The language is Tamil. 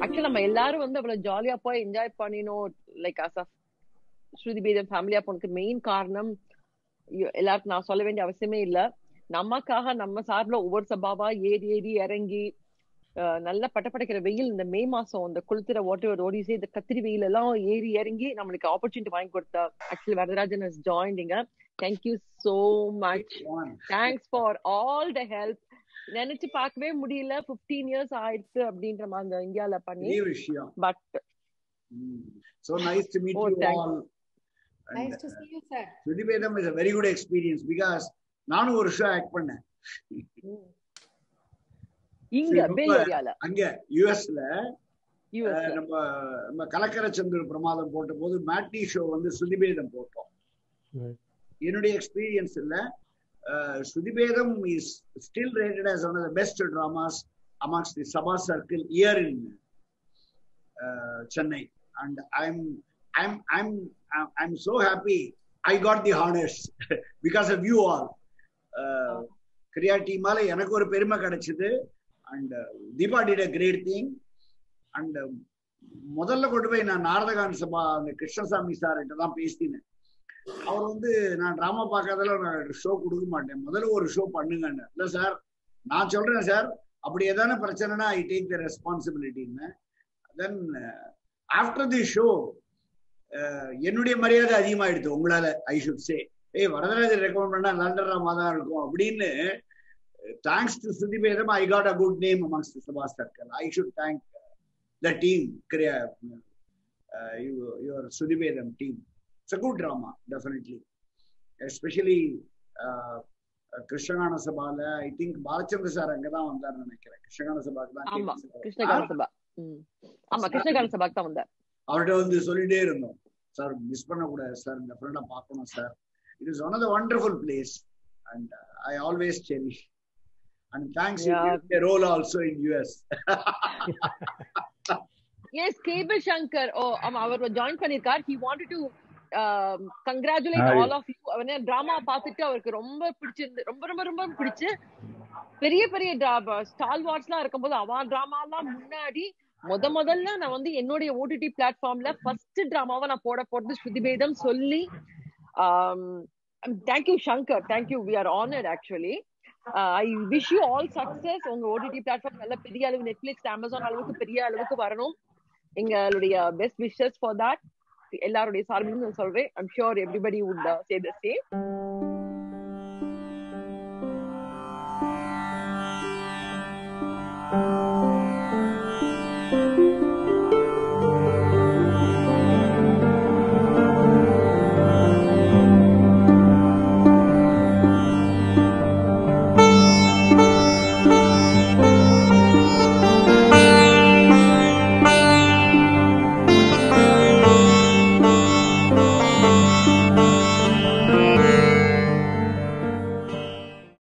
ஆக்சுவலா நம்ம எல்லாரும் வந்து அவ்வளவு ஜாலியா போய் என்ஜாய் பண்ணினோம் லைக் அஸ் ஸ்ருதி பேதம் ஃபேமிலியா போனதுக்கு மெயின் காரணம் ஐயோ, எல்லாருக்கும் நான் சொல்ல வேண்டிய அவசியமே இல்ல நமக்காக நம்ம சார்பில் ஒவ்வொரு சபாவா ஏறி ஏறி இறங்கி அஹ், நல்லா பட்டப்படைக்கிற வெயில் இந்த மே மாசம் இந்த குளித்துற வாட்டர் ஓடிசே இந்த கத்திரி வெயில் எல்லாம் ஏறி இறங்கி நம்மளுக்கு ஆப்பர்ச்சுனிட்டி வாங்கி கொடுத்த actually Varadarajan is joining thank you so much thanks for all the help நினைச்சு பார்க்கவே முடியல 15 இயர்ஸ் ஆயிடுச்சு அப்படின்ற மாதிரி அந்த இந்தியால பண்ணி பெரிய விஷயம் but so nice to meet Oh, you thanks. All Nice to see you, sir. Sruthibedham is a very good experience because நானும் ஒரு ஷோ ஆக்ட் பண்ணேன் இங்க சரி, பே ரொம்ப- ஏரியால அங்க யுஎஸ்ல யூஎஸ் நம்ம நம்ம கலக்கர சந்திர பிரமாதம் போட்ட போது மேட்னி ஷோ வந்து சுதிபேதம் போட்டோம் Right. என்னுடைய எக்ஸ்பீரியன்ஸ் இல்ல ah, Sruthibedham is still rated as one of the best dramas amongst the sabha circle year in Chennai and I'm I'm I'm I'm so happy I got the honours because of you all Kriya டீமால எனக்கு ஒரு பெருமை கிடைச்சது and Deepa did a great thing and முதல்ல கொண்டு போய் நான் நாரதகான் சபா அந்த கிருஷ்ணசாமி சார்கிட்ட தான் பேசினேன் அவர் வந்து நான் டிராமா பார்க்காதல நான் ஷோ கொடுக்க மாட்டேன் முதல்ல ஒரு ஷோ பண்ணுங்கன்னு இல்ல சார் நான் சொல்றேன் சார் அப்படி ஏதான பிரச்சனைனா ஐ டேக் த ரெஸ்பான்சிபிலிட்டின்னு தென் ஆஃப்டர் தி ஷோ என்னுடைய மரியாதை அதிகமாயிடுது உங்களால ஐ ஷுட் சே ஏய் வரதராஜன் ரெக்கமெண்ட் பண்ணா லண்டராமா தான் இருக்கும் அப்படின்னு thanks to Sruthibedham I got a good name amongst sabha circle I should thank the team Kriya your Sruthibedham team it's a good drama definitely especially Krishnagana சபால ஐ திங்க் பாலச்சந்திர சார் அங்கதான் வந்தாருன்னு நினைக்கிறேன் கிருஷ்ணகான சபாக்கு தான் ஆமா கேட்டு கிருஷ்ணகால சபா ம். ஆமா கிருஷ்ணகால சபாக்கு தான் வந்தார் அவர்கிட்ட வந்து சொல்லிட்டே இருந்தோம் சார் மிஸ் பண்ணக்கூடாது சார் இந்த ஃப்ரெண்டை பார்க்கணும் sir it is one of the wonderful place and I always cherish and thanks Yeah. Role also in US S cable Shankar ஓ ஆமா அவர் ஜாயின் பண்ணிருக்கார் he wanted to congratulate Hi. All of you அவன் டிராமா பார்த்துட்டு அவருக்கு ரொம்ப பிடிச்சிருந்து ரொம்ப ரொம்ப ரொம்ப பிடிச்சு பெரிய பெரிய ஸ்டால் வாட்ஸ்லாம் இருக்கும்போது அவன் டிராமாலாம் முன்னாடி முத முதல்ல நான் வந்து என்னுடைய ஓடிடி பிளாட்ஃபார்ம்ல ஃபர்ஸ்ட் டிராமாவை நான் போட போறது ஸ்ருதிபேதம் சொல்லி thank you Shankar thank you we are honoured actually I wish you all success உங்க ஓடிடி பிளாட்ஃபார்ம் நல்ல பெரிய அளவு நெட்ஃபிளிக்ஸ் அமேசான் அளவுக்கு பெரிய அளவுக்கு வரணும் எங்களுடைய பெஸ்ட் விஷஸ் ஃபார் தட் எல்லாருடைய சார்பிலும் நான் சொல்றேன் I'm sure everybody would say the same